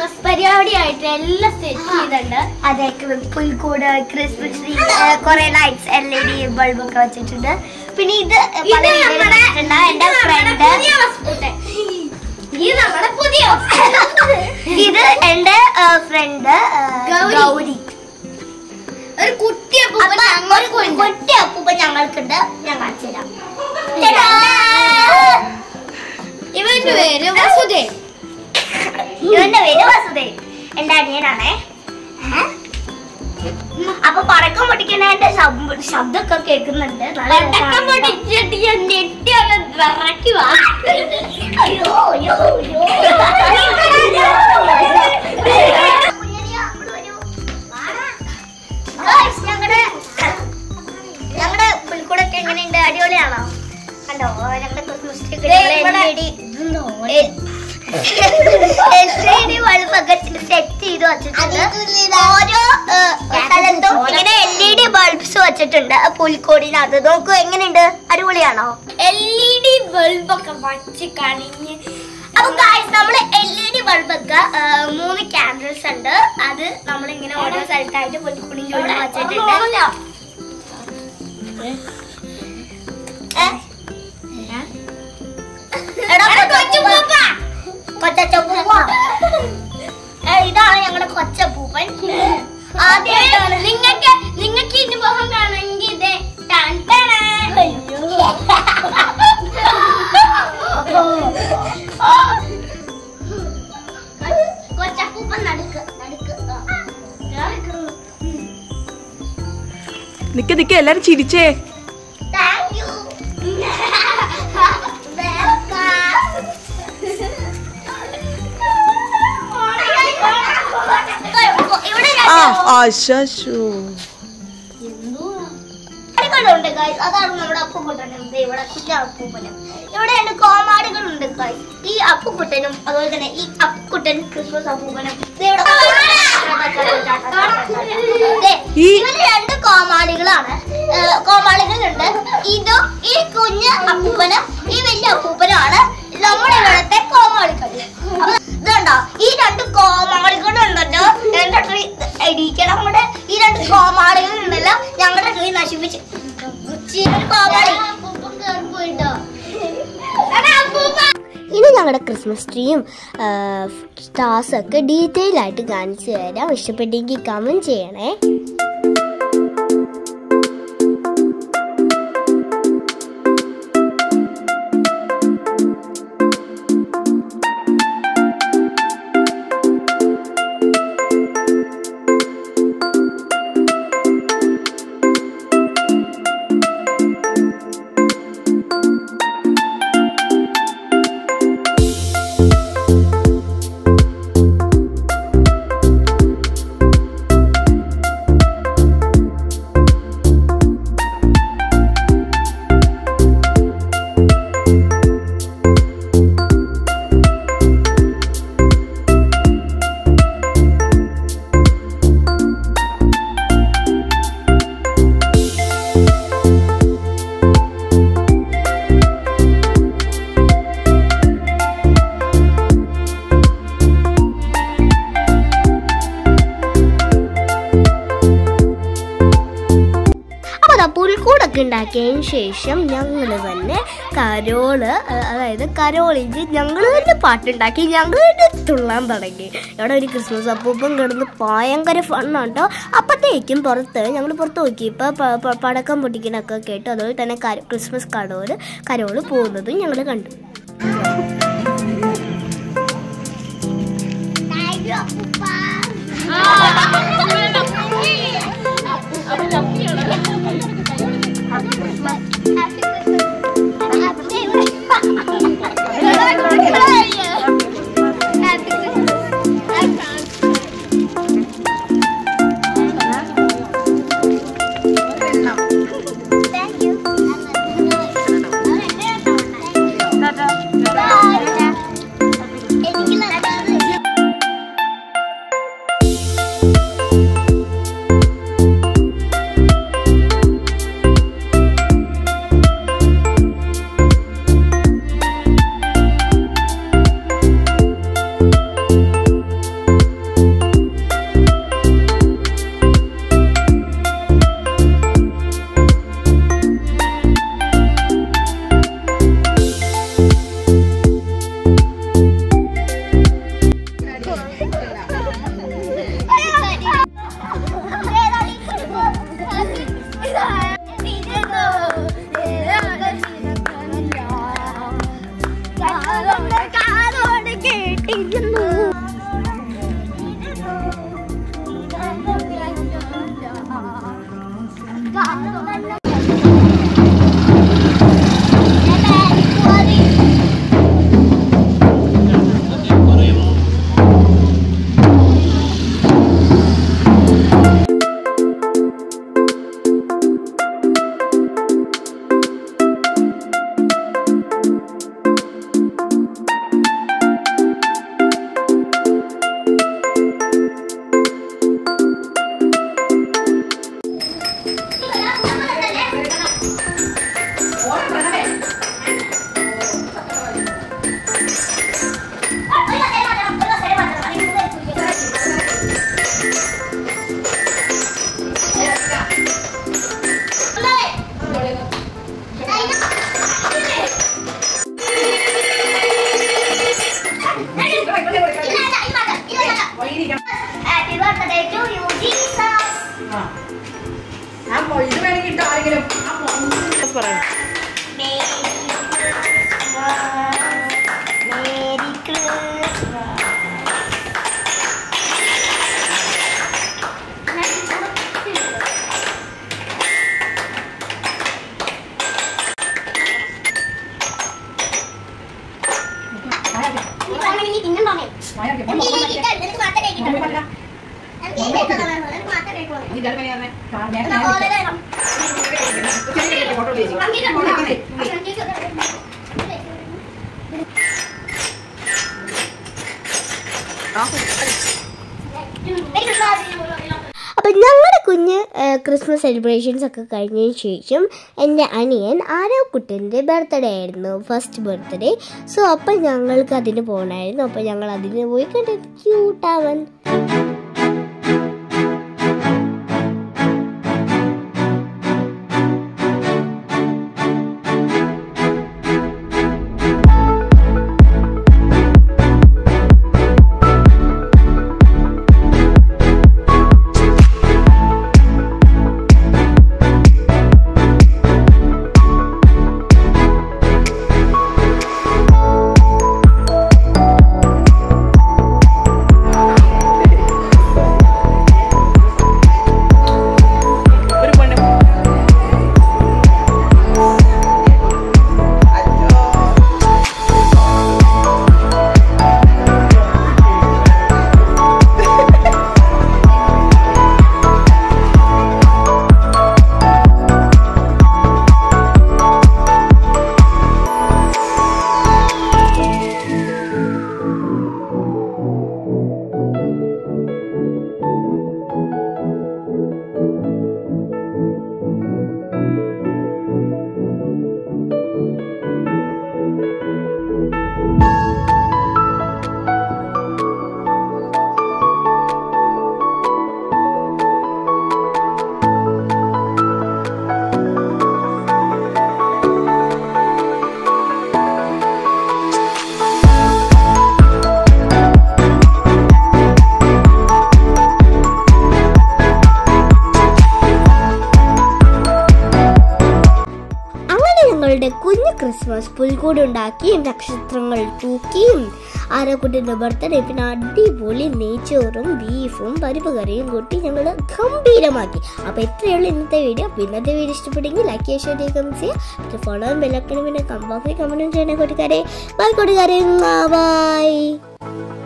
Christmas പരിപാടിയായിട്ട് എല്ലാം set ചെയ്തിട്ടുണ്ട് അതെ ക്രി- പുൽക്കൂട് ക്രിസ്മസ് ട്രീ കുറെ lights L E D bulb ഒക്കെ വെച്ചിട്ടുണ്ട് പിന്നെ ഇത് ഇത് പല രീതിയിൽ നമ്മുടെ വെച്ചിട്ടുണ്ട്. എന്റെ ഇത് നമ്മുടെ ഫ്രണ്ട് പുതിയ ഹോസ്പിറ്റൽ. ഇത് നമ്മുടെ പുതിയ ഹോസ്പിറ്റൽ. ഇത് എന്റെ ഫ്രണ്ട് ഗൗരി. ഗൗരി ഒരു കുട്ടി അപ്പൂപ്പൻ അപ്പൊ ഒരു ഞങ്ങൾക്ക് ഉണ്ട്. കുട്ടി അപ്പൂപ്പ ഞങ്ങൾക്കുണ്ട് ഞാൻ കാണിച്ചു തരാം ഇവന്റെ പേര് വസുദേവ് ഇവന്റെ പേര് വസുദേവ് എന്റെ അനിയനാണേ ഏ? അപ്പൊ പടക്കം പൊട്ടിക്കുന്നതിന്റെ ശബ്ദ- ശബ്ദമൊക്കെ കേൾക്കുന്നുണ്ട് നല്ല പടക്കം രസാണ്. പൊട്ടിച്ചിട്ട് ഞാൻ ഞെട്ടി ഒന്ന് വിറക്കി വാ. അയ്യോ, അയ്യോ, അയ്യോ. Guys, ഞങ്ങടെ ഞങ്ങടെ പുൽക്കൂടൊക്കെ എങ്ങനെയുണ്ട് അടിപൊളിയാണോ കണ്ടോ ഞങ്ങളുടെ ക്രിസ്മസ് ട്രീ ദേ ഇവിടെ. എൽ ഡി ബൾബൊക്കെ സെറ്റ് ചെയ്ത് വെച്ചിട്ടുണ്ട് ഓരോ ഏഹ്, സ്ഥലത്തും ഇങ്ങനെ എൽ ഇ ഡി ബൾബ്സ് വെച്ചിട്ടുണ്ട് പുൽക്കോടിനകത്ത് നോക്കൂ എങ്ങനെയുണ്ട് അടിപൊളിയാണോ എൽ ഇ ഡി ബൾബൊക്കെ വച്ച് കണിഞ്ഞ് അപ്പൊ ഗായ്സ് നമ്മള് എൽ ഇ ഡി ബൾബൊക്കെ മൂന്ന് ക്യാൻഡിൽസ് ഉണ്ട് അത് നമ്മളിങ്ങനെ ഓരോ സ്ഥലത്തായിട്ട് പുൽക്കുടിയും ചൂടും വെച്ചിട്ടുണ്ട് ഏ? എടാ, കൊച്ചപ്പൂപ്പ. കൊച്ചപ്പൂപ്പ. ഏ, ഇതാണ് ഞങ്ങളുടെ കൊച്ചപ്പൂപ്പൻ ആദ്യമായിട്ടാണ് നിങ്ങൾക്ക് നിങ്ങൾക്ക് ഇതിന്റെ മുഖം കാണണമെങ്കിൽ ഇതേ ടൺ ടണ. കൊച്ചപ്പൂപ്പൻ നടുക്ക് നടുക്ക് ആ. നിക്ക് നിക്ക് എല്ലാരും ചിരിച്ചേ Thank you. ഇവിടെ ആ ആശാശു കോമാടികളുണ്ട് ഗൈസ് അതാണ് നമ്മുടെ അപ്പുക്കുട്ടനും ദേ ഇവിടെ കുഞ്ഞ അപ്പൂപ്പനും ഇവിടെ രണ്ട് കോമാടികളുണ്ട് ഗൈസ് ഈ അപ്പുക്കുട്ടനും അതുപോലെ തന്നെ ഈ അപ്പുക്കുട്ടനും ക്രിസ്മസ് അപ്പൂപ്പനും ദേ ഇവിടെ ദേ, ഈ- ഇവര് രണ്ട് കോമാളികളാണ് ഏഹ്, കോമാളികളുണ്ട് ഇതും ഈ കുഞ്ഞ് അപ്പൂപ്പനും ഈ വലിയ അപ്പൂപ്പനുമാണ് നമ്മുടെ ഇവിടുത്തെ കോമാളികൾ അപ്പൊ ഇതുണ്ടോ ഈ രണ്ട് കോമാളികളുണ്ടല്ലോ എന്റെ ട്രീ ഇടിക്കണം നമ്മുടെ ഈ രണ്ട് കോമാളികളുണ്ടല്ലോ ഞങ്ങളുടെ ട്രീ നശിപ്പിച്ച് ഈ ഒരു കോമാളി ഇനി ഞങ്ങളുടെ ക്രിസ്മസ് ട്രീയും സ്റ്റാർസ് ഒക്കെ ഡീറ്റെയിൽ ആയിട്ട് കാണിച്ചു തരാം ഇഷ്ടപ്പെട്ടെങ്കിൽ കമന്റ് ചെയ്യണേ അപ്പോൾ അതാ പുൽക്കൂടൊക്കെ ഉണ്ടാക്കിയതിന് ശേഷം ഞങ്ങൾ തന്നെ കരോള് അഹ് അതായത് കരോളിഞ്ച് ഞങ്ങൾ തന്നെ പാട്ടുണ്ടാക്കി ഞങ്ങൾ തന്നെ തുള്ളാൻ തുടങ്ങി ഇവിടെ ഒരു ക്രിസ്മസ് അപ്പൂപ്പം കിടന്ന് ഭയങ്കര ഫണ്ണാണ് കേട്ടോ അപ്പോഴത്തേക്കും പുറത്ത് ഞങ്ങൾ പുറത്ത് നോക്കിയപ്പോൾ പടക്കം പൊട്ടിക്കണൊക്കെ കേട്ടു അതുപോലെ തന്നെ കര- ക്രിസ്മസ് കരോള് കരോള് പോകുന്നതും ഞങ്ങൾ കണ്ടു നിനക്ക് മാത്രമേ കിട്ടുള്ളൂ. എനിക്ക് ഈ കേക്കൊക്കെ വേണം. നിനക്ക് മാത്രമേ കഴിക്കുള്ളൂ. എന്നാ പോലെ വേണം. അപ്പം ഞങ്ങളുടെ കുഞ്ഞ് ഏഹ്, ക്രിസ്മസ് സെലിബ്രേഷൻസ് ഒക്കെ കഴിഞ്ഞതിന് ശേഷം എൻ്റെ അനിയൻ ആരോക്കുട്ടൻ്റെ ബർത്ത്ഡേ ആയിരുന്നു ഫസ്റ്റ് ബർത്ത്ഡേ സോ അപ്പം ഞങ്ങൾക്ക് അതിന് പോകണമായിരുന്നു അപ്പം ഞങ്ങൾ അതിന് പോയി കണ്ടത് ക്യൂട്ടാവൻ ഒരു പെണ്ണ് അങ്ങനെ ഞങ്ങളുടെ കുഞ്ഞു ക്രിസ്മസ് പുൽക്കൂട് ഉണ്ടാക്കിയും നക്ഷത്രങ്ങൾ തൂക്കിയും ആരോക്കുട്ടിൻ്റെ ബർത്ത്ഡേ പിന്നെ അടിപൊളി നെയ്ച്ചോറും ബീഫും പരിപ്പ് കറിയും കൂട്ടി ഞങ്ങൾ ഗംഭീരമാക്കി അപ്പോൾ ഇത്രയുള്ള ഇന്നത്തെ വീഡിയോ അപ്പോൾ ഇന്നത്തെ വീഡിയോ ഇഷ്ടപ്പെട്ടെങ്കിൽ ലൈക്ക് ചെയ്യുക ഷെയർ ചെയ്യുക കമൻറ്റ് ചെയ്യുക പിന്നെ ഫോളോ ബെല്ലക്കണം പിന്നെ കമ്പാക്കി കമൻറ്റും ചെയ്യണേ കൂട്ടുകാരെ ബൈ കൂട്ടുകാരെ ബൈ